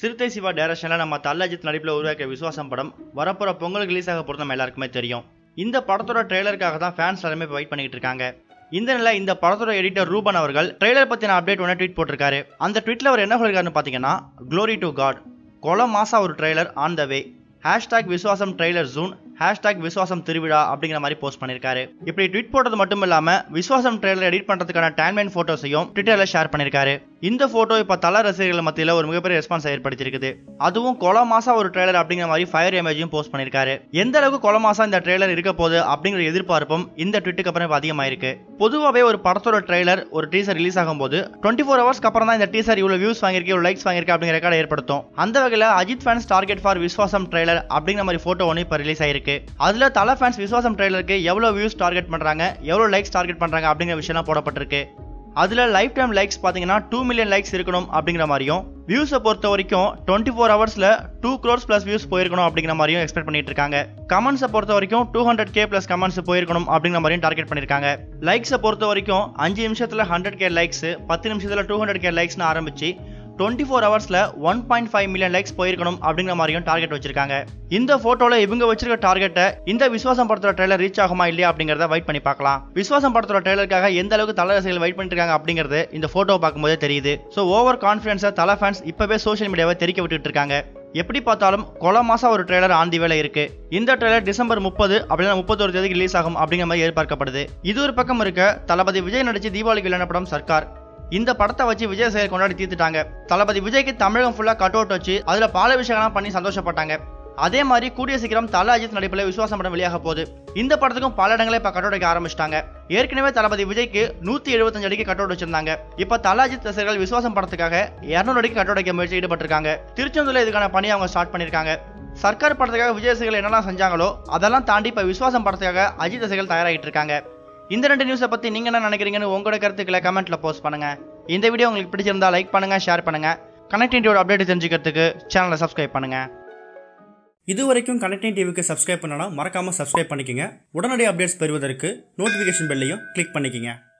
சிறுத்தை சிவா டைரக்ஷனில் நம்ம தல்லஜித் நடிப்பில் உருவாக்கிய விசுவாசம் படம் வரப்போற பொங்கலுக்கு ரிலீஸ் ஆக போகிறது நம்ம எல்லாருக்குமே தெரியும் இந்த படத்தோட ட்ரெய்லருக்காக தான் ஃபேன்ஸ் எல்லாருமே இப்போ வெயிட் பண்ணிட்டு இருக்காங்க இந்த நிலையில் இந்த படத்தோட எடிட்டர் ரூபன் அவர்கள் ட்ரெய்லர் பற்றின அப்டேட் ஒன்று ட்வீட் போட்டிருக்காரு அந்த ட்வீட்டில் அவர் என்ன சொல்லியிருக்காருன்னு பார்த்தீங்கன்னா க்ளோரி டு காட் கொல மாசா ஒரு trailer on the way hashtag Viswasam trailer June hashtag Viswasam திருவிழா அப்படிங்கிற மாதிரி போஸ்ட் பண்ணியிருக்காரு இப்படி ட்வீட் போட்டது மட்டும் இல்லாமல் விசுவாசம் ட்ரெய்லர் எடிட் பண்ணுறதுக்கான டைம்லைன் ஃபோட்டோஸையும் ட்விட்டரில் ஷேர் பண்ணியிருக்காரு இந்த ஃபோட்டோ இப்போ தல ரசிகர்கள் மத்தியில் ஒரு மிகப்பெரிய ரெஸ்பான்ஸ் ஏற்படுத்தியிருக்குது அதுவும் கொல மாசா ஒரு ட்ரெய்லர் அப்படிங்கிற மாதிரி ஃபயர் இமேஜையும் போஸ்ட் பண்ணியிருக்காரு எந்த அளவுக்கு கொல மாசா இந்த ட்ரெய்லர் இருக்க போகுது அப்படிங்கிற எதிர்பார்ப்பும் இந்த ட்விட்டுக்கு அப்புறம் இப்போ அதிகமாயிருக்கு பொதுவாகவே ஒரு படத்தோட ட்ரெய்லர் ஒரு டீசர் ரிலீஸ் ஆகும்போது டுவெண்ட்டி ஃபோர் ஹவர்ஸ்க்கு அப்புறம் தான் இந்த டீசர் இவ்வளோ வியூஸ் வாங்கியிருக்கு இவ்வளோ லைக்ஸ் வாங்கியிருக்கு அப்படிங்கிற ரெக்கார்டை ஏற்படுத்தும் அந்த வகையில் Ajith fans target for Viswasam trailer அப்படிங்கிற மாதிரி ஃபோட்டோ ஒன்று இப்போ ரிலீஸ் ஆயிருக்கு அதில் தல ஃபேன்ஸ் விஸ்வாசம் ட்ரெய்லருக்கு எவ்வளோ வியூஸ் டார்கெட் பண்ணுறாங்க எவ்வளோ லைக்ஸ் டார்கெட் பண்ணுறாங்க அப்படிங்கிற விஷயம்லாம் போடப்பட்டிருக்கு அதில் லைஃப் டைம் லைக்ஸ் பார்த்தீங்கன்னா டூ மில்லியன் லைக்ஸ் இருக்கணும் அப்படிங்கிற மாதிரியும் வியூஸை பொறுத்த வரைக்கும் டுவெண்ட்டி ஃபோர் ஹவர்ஸில் டூ க்ரோர்ஸ் ப்ளஸ் வியூஸ் போயிருக்கணும் அப்படிங்கிற மாதிரியும் எக்ஸ்பெக்ட் பண்ணிட்டு இருக்காங்க கமெண்ட்ஸை பொறுத்த வரைக்கும் two hundred K plus comments போயிருக்கணும் அப்படிங்கிற மாதிரியும் டார்கெட் பண்ணியிருக்காங்க லைக்ஸை பொறுத்த வரைக்கும் அஞ்சு நிமிஷத்தில் ஹண்ட்ரட் கே லைக்ஸ் பத்து நிமிஷத்தில் டூ ஹண்ட்ரட் கே லைக்ஸ்னு ஆரம்பிச்சு டுவெண்ட்டி ஃபோர் ஹவர்ஸில் one point five million likes போயிருக்கணும் அப்படிங்கிற மாதிரியும் டார்கெட் வச்சிருக்காங்க இந்த ஃபோட்டோவில் இவங்க வச்சிருக்க டார்கெட்டை இந்த விஸ்வாசம் படத்தோட ட்ரெய்லர் ரீச் ஆகுமா இல்லையா அப்படிங்கிறத வெயிட் பண்ணி பார்க்கலாம் விஸ்வாசம் படத்தோட ட்ரெய்லருக்காக எந்த அளவுக்கு தல ரசிகர்கள் வெயிட் பண்ணிட்டு இருக்காங்க அப்படிங்கிறது இந்த ஃபோட்டோ பார்க்கும்போதே தெரியுது ஸோ ஓவர் கான்ஃபிடன்ஸை தல ஃபேன்ஸ் இப்போவே சோஷியல் மீடியாவை தெரிக்க விட்டுட்டு இருக்காங்க எப்படி பார்த்தாலும் கொல மாசம் ஒரு ட்ரெய்லர் ஆந்தி வேலை இருக்கு இந்த ட்ரெய்லர் டிசம்பர் முப்பது அப்படின்னா முப்பத்தொரு தேதிக்கு ரிலீஸ் ஆகும் அப்படிங்கிற மாதிரி எதிர்பார்க்கப்படுது இது ஒரு பக்கம் இருக்க தளபதி விஜய் நடிச்சு தீபாவளிக்கு விளையாட படம் சர்க்கார் இந்த படத்தை வச்சு விஜய் சேகர் கொண்டாடி தீர்த்துட்டாங்க தளபதி விஜய்க்கு தமிழகம் ஃபுல்லா கட் அவுட் வச்சு அதுல பாலாபிஷேகம் பண்ணி சந்தோஷப்பட்டாங்க அதே மாதிரி கூடிய சீக்கிரம் தல அஜித் நடிப்பில் விசுவாசம் படம் வெளியாக போகுது இந்த படத்துக்கும் பல இடங்களை இப்போ கட் வைக்க ஆரம்பிச்சிட்டாங்க ஏற்கனவே தளபதி விஜய்க்கு நூத்தி எழுபத்தஞ்சு அடிக்கு கட் அவுட் வச்சிருந்தாங்க இப்போ தல அஜித் ரசிகர்கள் விசுவாசம் படத்துக்காக இருநூறு அடிக்கு கட் வைக்க முயற்சி ஈடுபட்டிருக்காங்க திருச்செந்தூர்ல இதுக்கான பணியை அவங்க ஸ்டார்ட் பண்ணியிருக்காங்க சர்க்கார் படத்துக்காக விஜய் ரசிகர்கள் என்னெல்லாம் செஞ்சாங்களோ அதெல்லாம் தாண்டி இப்போ விசுவாசம் படத்துக்காக அஜித் ரசிகர்கள் தயாராகிட்டு இருக்காங்க இந்த ரெண்டு நியூஸை பற்றி நீங்கள் என்ன நினைக்கிறீங்கன்னு உங்களோட கருத்துக்களை கமெண்ட்டில் போஸ்ட் பண்ணுங்கள் இந்த வீடியோ உங்களுக்கு பிடிச்சிருந்தா லைக் பண்ணுங்கள் ஷேர் பண்ணுங்கள் கனெக்டிவிட்டியோட அப்டேட் தெரிஞ்சுக்கிறதுக்கு சேனலை சப்ஸ்கிரைப் பண்ணுங்கள் இது வரைக்கும் கனெக்டிங் டிவிக்கு சப்ஸ்கிரைப் பண்ணனா மறக்காமல் சப்ஸ்கிரைப் பண்ணிக்கங்க உடனடி அப்டேட்ஸ் பெறுவதற்கு நோட்டிஃபிகேஷன் பெல்லையும் கிளிக் பண்ணிக்கங்க